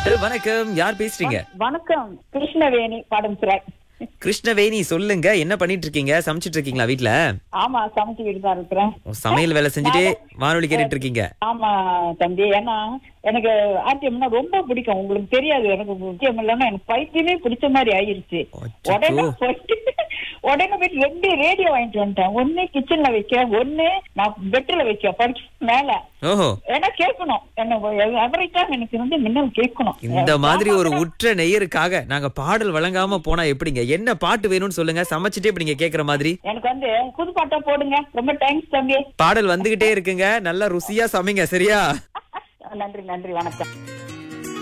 வணக்கம் யார் பேசுறீங்க வணக்கம் கிருஷ்ணவேணி பாடம் சிறாய் கிருஷ்ணவேணி சொல்லுங்க என்ன பண்ணிட்டு இருக்கீங்க சமைச்சிட்டு இருக்கீங்களா வீட்ல ஆமா சமைச்சுக்கிட்டு தான் இருக்கிறேன் ஓ, சமையல் வேலை செஞ்சுட்டே வானொலி கேட்டுட்டு இருக்கீங்க ஆமா தம்பி ஏன்னா எனக்கு ஆர்டிஎம்னா ரொம்ப பிடிக்கும் உங்களுக்கு தெரியாது எனக்கு முக்கியம் இல்லைன்னா எனக்கு பைத்தியமே பிடிச்ச மாதிரி ஆயிருச்சு அச்சச்சோ. உடனே போயிட்டு உடனே போயிட்டு ரெண்டு ரேடியோ வாங்கிட்டு வந்துட்டேன் ஒண்ணு கிச்சன்ல வைக்க ஒண்ணு நான் பெட்ல வைக்க படிச்சு மேல ஓஹோ ஏன்னா கேட்கணும் என்ன எவரி டைம் எனக்கு வந்து மின்னல் கேட்கணும் இந்த மாதிரி ஒரு உற்ற நெய்யருக்காக நாங்க பாடல் வழங்காம போனா எப்படிங்க என்ன பாட்டு வேணும்னு சொல்லுங்க சமைச்சிட்டே இப்ப நீங்க கேக்குற மாதிரி எனக்கு வந்து புது பாட்டா போடுங்க ரொம்ப தேங்க்ஸ் தம்பி பாடல் வந்துகிட்டே இருக்குங்க நல்லா ருசியா சமைங்க சரியா நன்றி நன்றி வணக்கம்